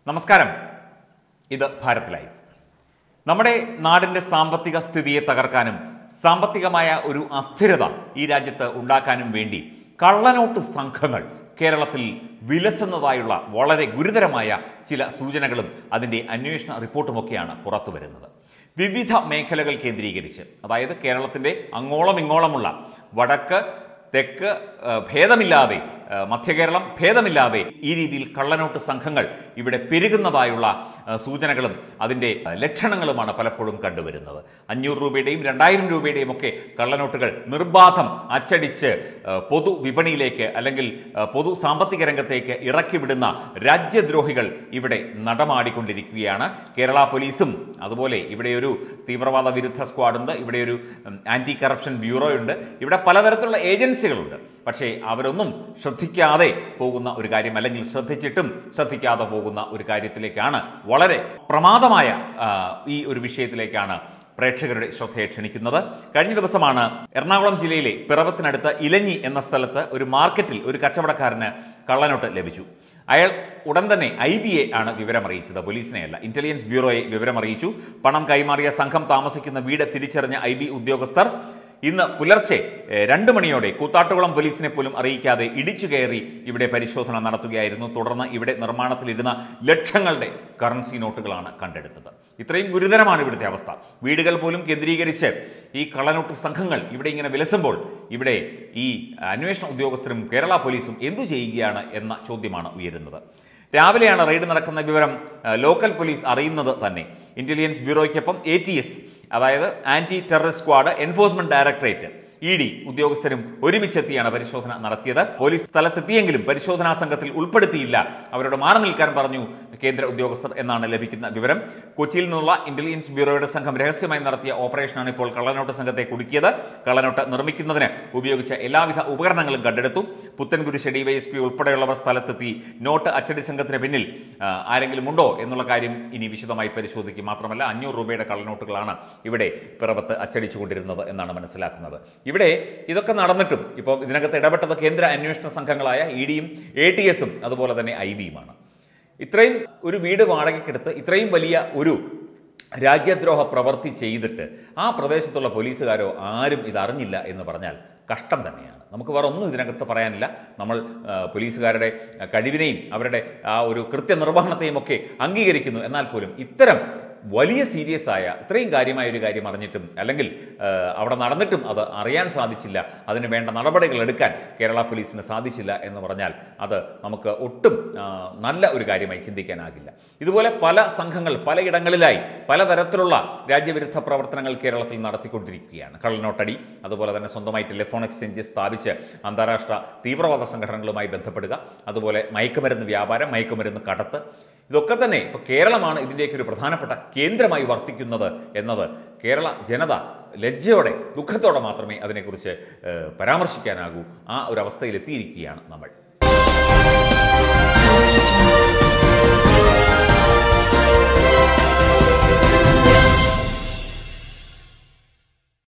നമസ്കാരം ഇത് ഭാരത് ലൈവ് നമ്മുടെ നാടിന്റെ സാമ്പത്തിക സ്ഥിതിയെ തകർക്കാനും സാമ്പത്തികമായ ഒരു അസ്ഥിരത ഈ രാജ്യത്ത് ഉണ്ടാക്കാനും വേണ്ടി കള്ളനോട്ട് സംഘങ്ങൾ കേരളത്തിൽ വിലസുന്നതായുള്ള വളരെ ഗുരുതരമായ ചില സൂചനകളും അതിൻ്റെ അന്വേഷണ റിപ്പോർട്ടുമൊക്കെയാണ് പുറത്തു വരുന്നത് വിവിധ മേഖലകൾ കേന്ദ്രീകരിച്ച് അതായത് കേരളത്തിൻ്റെ അങ്ങോളം ഇങ്ങോളമുള്ള വടക്ക് തെക്ക് ആ, ഭേദമില്ലാതെ ആ, മധ്യകേരളം ഭേദമില്ലാതെ ഈ രീതിയിൽ കള്ളനോട്ട് സംഘങ്ങൾ ഇവിടെ പെരുകുന്നതായുള്ള ആ, സൂചനകളും അതിൻ്റെ ആ, ലക്ഷണങ്ങളുമാണ് പലപ്പോഴും കണ്ടുവരുന്നത് അഞ്ഞൂറ് രൂപയുടെയും രണ്ടായിരം രൂപയുടെയും ഒക്കെ കള്ളനോട്ടുകൾ നിർബാധം അച്ചടിച്ച് ആ, പൊതു വിപണിയിലേക്ക് അല്ലെങ്കിൽ ആ, പൊതു സാമ്പത്തിക രംഗത്തേക്ക് ഇറക്കിവിടുന്ന രാജ്യദ്രോഹികൾ ഇവിടെ നടമാടിക്കൊണ്ടിരിക്കുകയാണ് കേരള പോലീസും അതുപോലെ ഇവിടെ ഒരു തീവ്രവാദ വിരുദ്ധ സ്ക്വാഡുണ്ട് ഇവിടെ ഒരു ഉം, ആന്റി കറപ്ഷൻ ബ്യൂറോ ഉണ്ട് ഇവിടെ പലതരത്തിലുള്ള ഏജൻസികളുണ്ട് പക്ഷേ അവരൊന്നും ശ്രദ്ധിക്കാതെ പോകുന്ന ഒരു കാര്യം അല്ലെങ്കിൽ ശ്രദ്ധിച്ചിട്ടും ശ്രദ്ധിക്കാതെ പോകുന്ന ഒരു കാര്യത്തിലേക്കാണ് വളരെ പ്രമാദമായ ആ, ഈ ഒരു വിഷയത്തിലേക്കാണ് പ്രേക്ഷകരുടെ ശ്രദ്ധയെ ക്ഷണിക്കുന്നത് കഴിഞ്ഞ ദിവസമാണ് എറണാകുളം ജില്ലയിലെ പിറവത്തിനടുത്ത് ഇലഞ്ഞി എന്ന സ്ഥലത്ത് ഒരു മാർക്കറ്റിൽ ഒരു കച്ചവടക്കാരന് കള്ളനോട്ട് ലഭിച്ചു അയാൾ ഉടൻ തന്നെ ഐ ബി എ ആണ് വിവരം അറിയിച്ചത് പോലീസിനെയല്ല ഇന്റലിജൻസ് ബ്യൂറോയെ വിവരം അറിയിച്ചു പണം കൈമാറിയ സംഘം താമസിക്കുന്ന വീട് തിരിച്ചറിഞ്ഞ ഐ ബി ഉദ്യോഗസ്ഥർ ഇന്ന് പുലർച്ചെ ഏഹ്, രണ്ട് മണിയോടെ കൂത്താട്ടുകുളം പോലീസിനെ പോലും അറിയിക്കാതെ ഇടിച്ചു കയറി ഇവിടെ പരിശോധന നടത്തുകയായിരുന്നു തുടർന്ന് ഇവിടെ നിർമ്മാണത്തിലിരുന്ന ലക്ഷങ്ങളുടെ കറൻസി നോട്ടുകളാണ് കണ്ടെടുത്തത് ഇത്രയും ഗുരുതരമാണ് ഇവിടുത്തെ അവസ്ഥ വീടുകൾ പോലും കേന്ദ്രീകരിച്ച് ഈ കള്ളനോട്ട് സംഘങ്ങൾ ഇവിടെ ഇങ്ങനെ വിലസുമ്പോൾ ഇവിടെ ഈ അന്വേഷണ ഉദ്യോഗസ്ഥരും കേരള പോലീസും എന്തു ചെയ്യുകയാണ് എന്ന ചോദ്യമാണ് ഉയരുന്നത് രാവിലെയാണ് റെയ്ഡ് നടക്കുന്ന വിവരം ആ, ലോക്കൽ പോലീസ് അറിയുന്നത് തന്നെ ഇന്റലിജൻസ് ബ്യൂറോയ്ക്കൊപ്പം എ ടി എസ് അതായത് anti terrorist squad enforcement directorate E D ഉദ്യോഗസ്ഥരും ഒരുമിച്ചെത്തിയാണ് പരിശോധന നടത്തിയത് പോലീസ് സ്ഥലത്തെത്തിയെങ്കിലും പരിശോധനാ സംഘത്തിൽ ഉൾപ്പെടുത്തിയില്ല അവരോട് മാറി നിൽക്കാൻ പറഞ്ഞു കേന്ദ്ര ഉദ്യോഗസ്ഥർ എന്നാണ് ലഭിക്കുന്ന വിവരം കൊച്ചിയിൽ നിന്നുള്ള ഇന്റലിജൻസ് ബ്യൂറോയുടെ സംഘം രഹസ്യമായി നടത്തിയ ഓപ്പറേഷനാണ് ഇപ്പോൾ കള്ളനോട്ട് സംഘത്തെ കുടുക്കിയത് കള്ളനോട്ട് നിർമ്മിക്കുന്നതിന് ഉപയോഗിച്ച എല്ലാവിധ ഉപകരണങ്ങളും കണ്ടെടുത്തു പുത്തൻകുരിശ് ഡിവൈഎസ്പി ഉൾപ്പെടെയുള്ളവർ സ്ഥലത്തെത്തി നോട്ട് അച്ചടി സംഘത്തിന് പിന്നിൽ ആ, ആരെങ്കിലും ഉണ്ടോ എന്നുള്ള കാര്യം ഇനി വിശദമായി പരിശോധിക്കും മാത്രമല്ല അഞ്ഞൂറ് രൂപയുടെ കള്ളനോട്ടുകളാണ് ഇവിടെ പിറവത്ത് അച്ചടിച്ചുകൊണ്ടിരുന്നത് എന്നാണ് മനസ്സിലാക്കുന്നത് ഇവിടെ ഇതൊക്കെ നടന്നിട്ടും ഇപ്പോൾ ഇതിനകത്ത് ഇടപെട്ടത് കേന്ദ്ര അന്വേഷണ സംഘങ്ങളായ ഇ ഡിയും എ ടി എസും അതുപോലെ തന്നെ ഐ ബിയുമാണ് ഇത്രയും ഒരു വീട് വാടകയ്ക്കെടുത്ത് ഇത്രയും വലിയ ഒരു രാജ്യദ്രോഹ പ്രവൃത്തി ചെയ്തിട്ട് ആ പ്രദേശത്തുള്ള പോലീസുകാരോ ആരും ഇതറിഞ്ഞില്ല എന്ന് പറഞ്ഞാൽ കഷ്ടം തന്നെയാണ് നമുക്ക് വേറെ ഒന്നും ഇതിനകത്ത് പറയാനില്ല നമ്മൾ ആ, പോലീസുകാരുടെ ആ, കഴിവിനെയും അവരുടെ ആ ഒരു കൃത്യനിർവഹണത്തെയും ഒക്കെ അംഗീകരിക്കുന്നു എന്നാൽ പോലും ഇത്തരം വലിയ സീരിയസ് ആയ ഇത്രയും കാര്യമായ ഒരു കാര്യം അറിഞ്ഞിട്ടും അല്ലെങ്കിൽ ആ, അവിടെ നടന്നിട്ടും അത് അറിയാൻ സാധിച്ചില്ല അതിന് വേണ്ട നടപടികൾ എടുക്കാൻ കേരള പോലീസിന് സാധിച്ചില്ല എന്ന് പറഞ്ഞാൽ അത് നമുക്ക് ഒട്ടും ആ, നല്ല ഒരു കാര്യമായി ചിന്തിക്കാനാകില്ല ഇതുപോലെ പല സംഘങ്ങൾ പലയിടങ്ങളിലായി പലതരത്തിലുള്ള രാജ്യവിരുദ്ധ പ്രവർത്തനങ്ങൾ കേരളത്തിൽ നടത്തിക്കൊണ്ടിരിക്കുകയാണ് കള്ളനോട്ടടി അതുപോലെ തന്നെ സ്വന്തമായി ടെലിഫോൺ എക്സ്ചേഞ്ച് സ്ഥാപിച്ച് അന്താരാഷ്ട്ര തീവ്രവാദ സംഘടനകളുമായി ബന്ധപ്പെടുക അതുപോലെ മയക്കുമരുന്ന് വ്യാപാരം മയക്കുമരുന്ന് കടത്ത് ഇതൊക്കെ തന്നെ ഇപ്പോൾ കേരളമാണ് ഇതിൻ്റെയൊക്കെ ഒരു പ്രധാനപ്പെട്ട കേന്ദ്രമായി വർത്തിക്കുന്നത് എന്നത് കേരള ജനത ലജ്ജയോടെ ദുഃഖത്തോടെ മാത്രമേ അതിനെക്കുറിച്ച് ഏഹ്, പരാമർശിക്കാനാകൂ ആ ഒരു അവസ്ഥയിൽ എത്തിയിരിക്കുകയാണ് നമ്മൾ